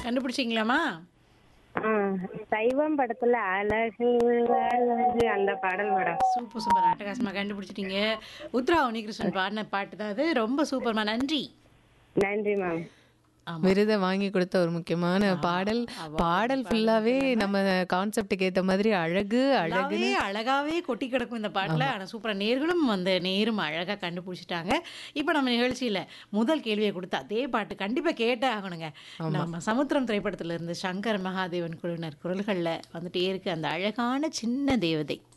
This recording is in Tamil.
கண்டுபிடிச்சிங்களாமா ஆ, சைவம் படத்துல அழகு அழகு அந்த பாடல் மேடம் சூப்பர் சூப்பர் அட்டகாசமா கண்டுபிடிச்சிட்டீங்க உத்ரா உனிகிருஷ்ணன் பாடின பாட்டு தான் அது ரொம்ப சூப்பர்மா நன்றி நன்றி மேம் ஆமா விருதை வாங்கி கொடுத்த ஒரு முக்கியமான பாடல் பாடல் ஃபுல்லாவே நம்ம கான்செப்டுக்கு ஏத்த மாதிரி அழகு அழகு அழகாவே அழகாவே கொட்டி கிடக்கும் இந்த பாட்டில் ஆனால் சூப்பராக நேர்களும் அந்த நேரும் அழகாக கண்டுபிடிச்சிட்டாங்க இப்போ நம்ம நிகழ்ச்சியில் முதல் கேள்வியை கொடுத்து அதே பாட்டு கண்டிப்பாக கேட்டே ஆகணுங்க நம்ம சமுத்திரம் திரைப்படத்துல இருந்து சங்கர் மகாதேவன் குழுவினர் குரல்களில் வந்துட்டே இருக்கு அந்த அழகான சின்ன தேவதை